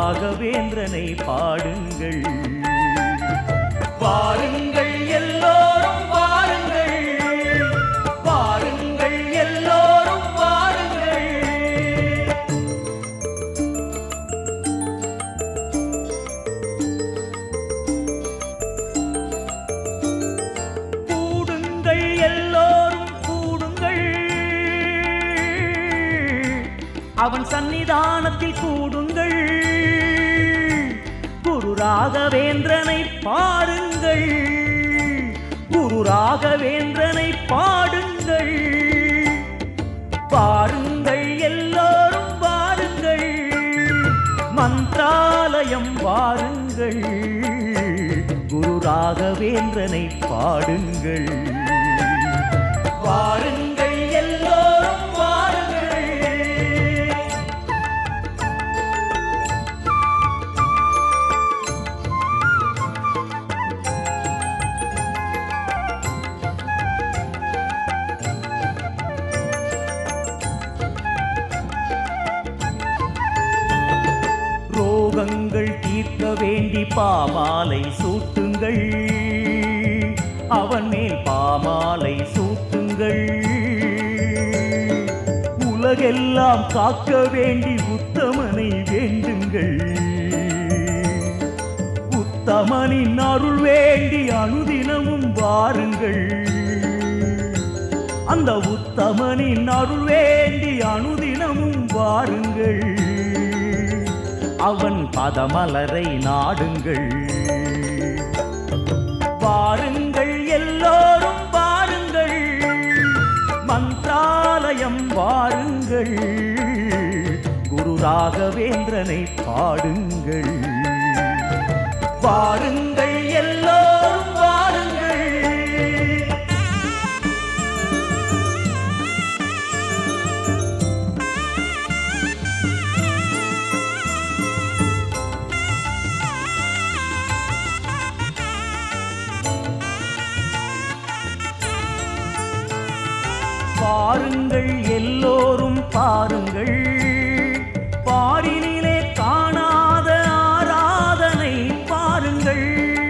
ராகவேந்திரனை பாடுங்கள் வாருங்கள் எல்லோரும் வாருங்கள் வாருங்கள் எல்லோரும் வாருங்கள் கூடுங்கள் எல்லோரும் கூடுங்கள் அவன் சன்னிதானத்தில் கூடுங்கள் குரு ராகவேந்திரனை பாடுங்கள் குரு ராகவேந்திரனை பாடுங்கள் பாருங்கள் எல்லோரும் வாருங்கள் மந்திராலயம் வாருங்கள் குரு ராகவேந்திரனை பாடுங்கள் வாருங்கள் எல்லோரும் வாருங்கள் ரோகங்கள் தீர்க்க வேண்டி பாமாலை சூட்டுங்கள் அவன் மேல் பாமாலை சூட்டுங்கள் உலகெல்லாம் காக்க வேண்டி உத்தமனை வேண்டுங்கள் உத்தமனின் அருள் வேண்டி அனுதினமும் வாருங்கள் அந்த உத்தமனின் அருள் வேண்டி அனுதினமும் வாருங்கள் அவன் பதமலரை நாடுங்கள் வாருங்கள் எல்லோரும் வாருங்கள் மந்திராலயம் வாருங்கள் குரு ராகவேந்திரனை பாடுங்கள் வாருங்கள் எல்லோரும் வாருங்கள் பாருங்கள் எல்லோரும் பாருங்கள் பாரினிலே காணாத ஆராதனை பாருங்கள்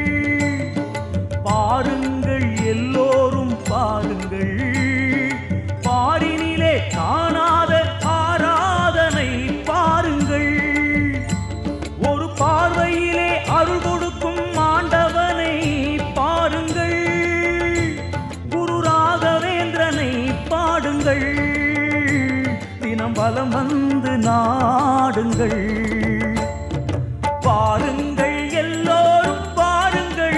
பாருங்கள் எல்லோரும் பாருங்கள் பாரினிலே காணாத ஆராதனை பாருங்கள் ஒரு பார்வையிலே அருள் கொடுக்கும் ஆண்டவனை பாருங்கள் குரு ராகவேந்திரனை பாடுங்கள் தினம் வலம் வந்து நாடுங்கள் பாருங்கள் எல்லோரும் பாருங்கள்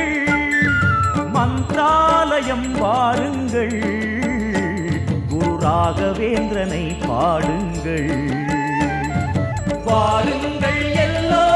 மந்திராலயம் வாருங்கள் குரு ராகவேந்திரனை பாடுங்கள் பாருங்கள் எல்லோரும்